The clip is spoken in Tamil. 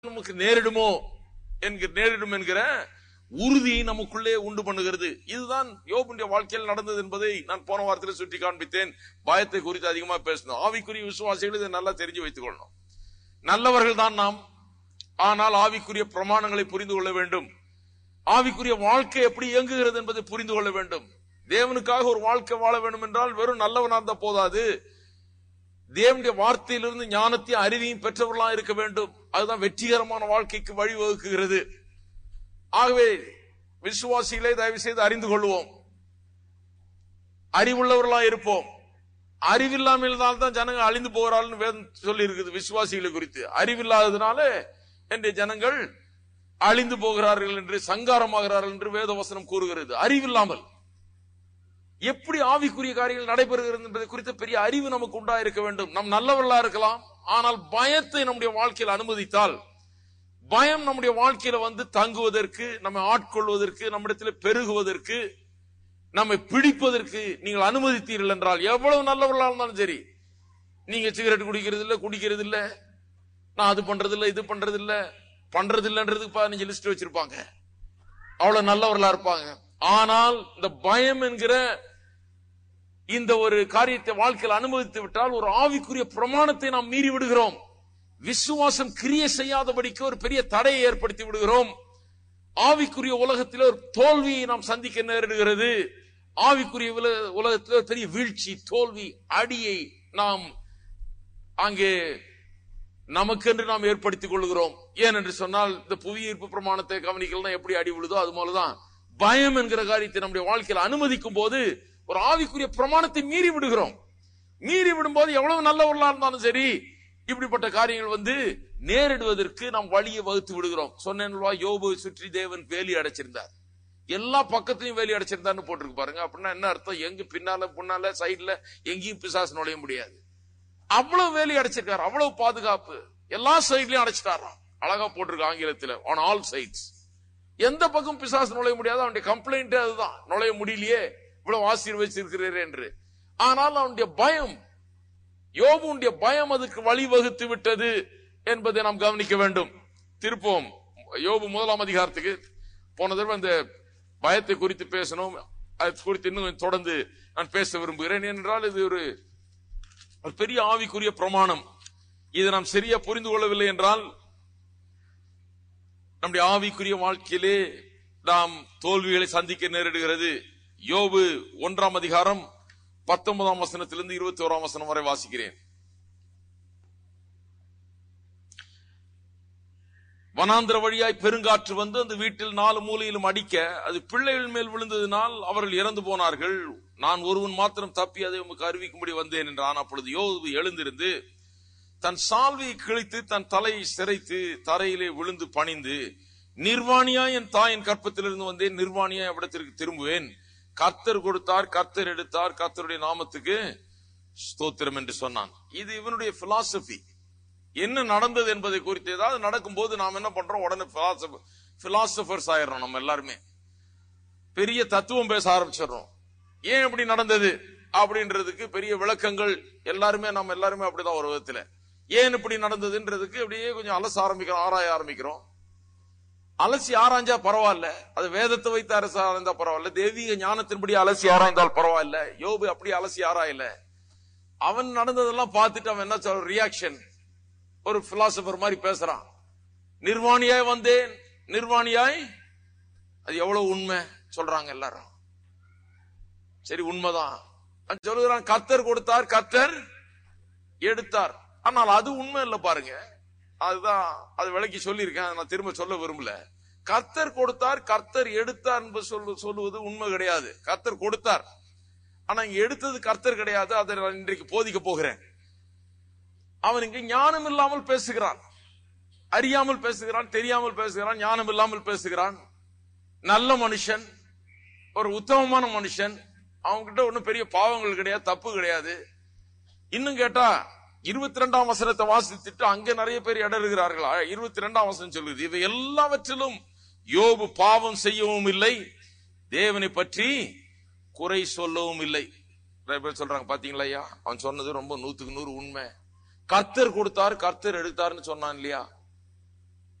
நமக்கு நேரிடுமோ என்கிற நேரிடும் என்கிற உறுதியை நமக்குள்ளே உண்டு பண்ணுகிறது இதுதான் யோபுடைய வாழ்க்கையில் நடந்தது என்பதை நான் போன வாரத்தில் சுட்டி காண்பித்தேன் பயத்தை குறித்து அதிகமா பேசணும் ஆவிக்குரிய விசுவாசிகள் இதை நல்லா தெரிஞ்சு வைத்துக் கொள்ளணும் நல்லவர்கள் தான் நாம் ஆனால் ஆவிக்குரிய பிரமாணங்களை புரிந்து கொள்ள வேண்டும் ஆவிக்குரிய வாழ்க்கை எப்படி இயங்குகிறது என்பதை புரிந்து கொள்ள வேண்டும் தேவனுக்காக ஒரு வாழ்க்கை வாழ வேண்டும் என்றால் வெறும் நல்லவனா இருந்தா போதாது தேவனுடைய வார்த்தையிலிருந்து ஞானத்தையும் அறிவையும் பெற்றவர்களா இருக்க வேண்டும் அதுதான் வெற்றிகரமான வாழ்க்கைக்கு வழிவகுக்குகிறது ஆகவே விசுவாசிகளை தயவு செய்து அறிந்து கொள்வோம் அறிவுள்ளவர்களா இருப்போம் அறிவில்லாமல் தான் ஜனங்கள் அழிந்து போகிறாள்னு வேதம் சொல்லி இருக்குது விசுவாசிகளை குறித்து அறிவில்லாததுனால என்னுடைய ஜனங்கள் அழிந்து போகிறார்கள் என்று சங்காரமாகிறார்கள் என்று வேத வசனம் கூறுகிறது அறிவில்லாமல் எப்படி ஆவிக்குரிய காரியங்கள் நடைபெறுகிறது என்பதை குறித்த பெரிய அறிவு நமக்கு உண்டாயிருக்க வேண்டும் நம் நல்லவர்களா இருக்கலாம் ஆனால் பயத்தை நம்முடைய வாழ்க்கையில் அனுமதித்தால் பயம் நம்முடைய வாழ்க்கையில வந்து தங்குவதற்கு நம்மை ஆட்கொள்வதற்கு நம்மிடத்தில் பெருகுவதற்கு நம்மை பிடிப்பதற்கு நீங்கள் அனுமதித்தீர்கள் என்றால் எவ்வளவு நல்லவர்களா இருந்தாலும் சரி நீங்க சிகரெட் குடிக்கிறது இல்ல குடிக்கிறது இல்ல நான் அது பண்றது இல்ல இது பண்றது இல்ல பண்றது இல்லன்றதுக்கு பதினஞ்சு லிஸ்ட் வச்சிருப்பாங்க அவ்வளவு நல்லவர்களா இருப்பாங்க ஆனால் இந்த பயம் என்கிற இந்த ஒரு காரியத்தை வாழ்க்கையில் அனுமதித்து விட்டால் ஒரு ஆவிக்குரிய பிரமாணத்தை நாம் மீறி விடுகிறோம் விசுவாசம் கிரிய செய்யாதபடிக்கு ஒரு பெரிய தடையை ஏற்படுத்தி விடுகிறோம் ஆவிக்குரிய உலகத்தில் ஒரு தோல்வியை நாம் சந்திக்க நேரிடுகிறது ஆவிக்குரிய உல- உலகத்தில் ஒரு பெரிய வீழ்ச்சி தோல்வி அடியை நாம் அங்கே நமக்கென்று நாம் ஏற்படுத்திக் கொள்கிறோம் ஏன் என்று சொன்னால் இந்த புவியீர்ப்பு பிரமாணத்தை கவனிக்கலாம் எப்படி அடி விழுதோ அது போலதான் பயம் என்கிற காரியத்தை நம்முடைய வாழ்க்கையில் அனுமதிக்கும் போது ஒரு ஆவிக்குரிய பிரமாணத்தை மீறி விடுகிறோம் மீறி விடும்போது எவ்வளவு நல்லவர்களா இருந்தாலும் சரி இப்படிப்பட்ட காரியங்கள் வந்து நேரிடுவதற்கு நாம் வழியை வகுத்து விடுகிறோம் சொன்னேன்வா யோபு சுற்றி தேவன் வேலி அடைச்சிருந்தார் எல்லா பக்கத்திலையும் வேலி அடைச்சிருந்தான்னு போட்டிருக்கு பாருங்க அப்படின்னா என்ன அர்த்தம் எங்க பின்னால முன்னால சைடுல எங்கேயும் பிசாசு நுழைய முடியாது அவ்வளவு வேலி அடைச்சிருக்காரு அவ்வளவு பாதுகாப்பு எல்லா சைட்லயும் அடைச்சிட்டாராம் அழகா போட்டிருக்கு ஆங்கிலத்துல ஆன் ஆல் சைட்ஸ் எந்த பக்கம் பிசாசு நுழைய முடியாது அவனுடைய கம்ப்ளைண்ட் அதுதான் நுழைய முடியலையே இவ்வளவு ஆசீர்வச்சிருக்கிறீர் என்று ஆனால் அவனுடைய பயம் யோபுடைய பயம் அதுக்கு வழிவகுத்து விட்டது என்பதை நாம் கவனிக்க வேண்டும் திருப்போம் யோபு முதலாம் அதிகாரத்துக்கு போன தடவை இந்த பயத்தை குறித்து பேசணும் அது குறித்து இன்னும் கொஞ்சம் தொடர்ந்து நான் பேச விரும்புகிறேன் என்றால் இது ஒரு ஒரு பெரிய ஆவிக்குரிய பிரமாணம் இதை நாம் சரியா புரிந்து கொள்ளவில்லை என்றால் நம்முடைய ஆவிக்குரிய வாழ்க்கையிலே நாம் தோல்விகளை சந்திக்க நேரிடுகிறது யோபு ஒன்றாம் அதிகாரம் பத்தொன்பதாம் வசனத்திலிருந்து இருபத்தி ஓராம் வசனம் வரை வாசிக்கிறேன் வனாந்திர வழியாய் பெருங்காற்று வந்து அந்த வீட்டில் நாலு மூலையிலும் அடிக்க அது பிள்ளைகள் மேல் விழுந்ததினால் அவர்கள் இறந்து போனார்கள் நான் ஒருவன் மாத்திரம் தப்பி அதை உமக்கு அறிவிக்கும்படி வந்தேன் என்றான் அப்பொழுது யோபு எழுந்திருந்து தன் சால்வையை கிழித்து தன் தலையை சிரைத்து தரையிலே விழுந்து பணிந்து நிர்வாணியா என் தாயின் கற்பத்திலிருந்து வந்தேன் நிர்வாணியா இவ்விடத்திற்கு திரும்புவேன் கர்த்தர் கொடுத்தார் கர்த்தர் எடுத்தார் கர்த்தருடைய நாமத்துக்கு ஸ்தோத்திரம் என்று சொன்னான் இது இவனுடைய பிலாசபி என்ன நடந்தது என்பதை குறித்து ஏதாவது நடக்கும்போது நாம் என்ன பண்றோம் உடனே பிலாசபர்ஸ் ஆயிடுறோம் நம்ம எல்லாருமே பெரிய தத்துவம் பேச ஆரம்பிச்சிடுறோம் ஏன் இப்படி நடந்தது அப்படின்றதுக்கு பெரிய விளக்கங்கள் எல்லாருமே நம்ம எல்லாருமே அப்படிதான் ஒரு விதத்துல ஏன் இப்படி நடந்ததுன்றதுக்கு அப்படியே கொஞ்சம் அலச ஆரம்பிக்கிறோம் ஆராய ஆரம்பிக்கிறோம் அலசி ஆராய்ஞ்சா பரவாயில்ல அது வேதத்தை வைத்து அரசு ஆராய்ந்தா பரவாயில்ல தெய்வீக ஞானத்தின்படி அலசி ஆராய்ந்தால் பரவாயில்ல யோபு அப்படி அலசி ஆராயல அவன் நடந்ததெல்லாம் பார்த்துட்டு அவன் என்ன சொல்ற ரியாக்ஷன் ஒரு பிலாசபர் மாதிரி பேசுறான் நிர்வாணியாய் வந்தேன் நிர்வாணியாய் அது எவ்வளவு உண்மை சொல்றாங்க எல்லாரும் சரி உண்மைதான் அவன் சொல்லுகிறான் கர்த்தர் கொடுத்தார் கர்த்தர் எடுத்தார் ஆனால் அது உண்மை இல்ல பாருங்க அதுதான் அது விளக்கி சொல்லியிருக்கேன் அதை நான் திரும்ப சொல்ல விரும்பல கர்த்தர் கொடுத்தார் கர்த்தர் எடுத்தார் என்று சொல்லு சொல்லுவது உண்மை கிடையாது கர்த்தர் கொடுத்தார் ஆனா இங்க எடுத்தது கர்த்தர் கிடையாது அதை நான் இன்றைக்கு போதிக்க போகிறேன் அவன் இங்கு ஞானம் இல்லாமல் பேசுகிறான் அறியாமல் பேசுகிறான் தெரியாமல் பேசுகிறான் ஞானம் இல்லாமல் பேசுகிறான் நல்ல மனுஷன் ஒரு உத்தமமான மனுஷன் அவன்கிட்ட ஒண்ணும் பெரிய பாவங்கள் கிடையாது தப்பு கிடையாது இன்னும் கேட்டா இருபத்தி ரெண்டாம் வசனத்தை வாசித்துட்டு அங்க நிறைய பேர் இடறுகிறார்கள் இருபத்தி ரெண்டாம் வசனம் சொல்லுது இவை எல்லாவற்றிலும் யோபு பாவம் செய்யவும் இல்லை தேவனை பற்றி குறை சொல்லவும் இல்லை நிறைய பேர் சொல்றாங்க பாத்தீங்களா ஐயா அவன் சொன்னது ரொம்ப நூத்துக்கு நூறு உண்மை கர்த்தர் கொடுத்தார் கர்த்தர் எடுத்தார்னு சொன்னான் இல்லையா